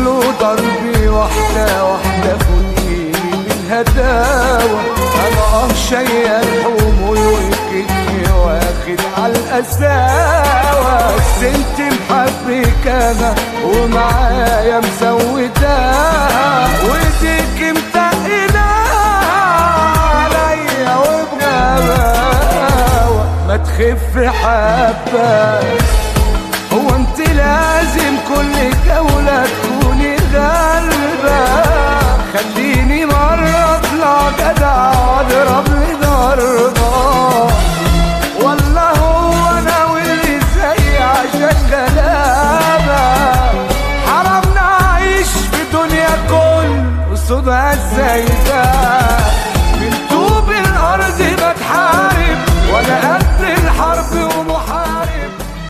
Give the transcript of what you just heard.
كله ضربي واحدة واحدة فوتيني بالهداوة أنا اه شيال حمول وكتني واخد عالقساوة بس انت محبك أنا ومعايا مسوداها وايديك متقلة عليا وبغباوة ما تخف حبة هو انت لازم كل جولة تكوني غالبة خليني مرة اطلع جدع واضرب لي ضربة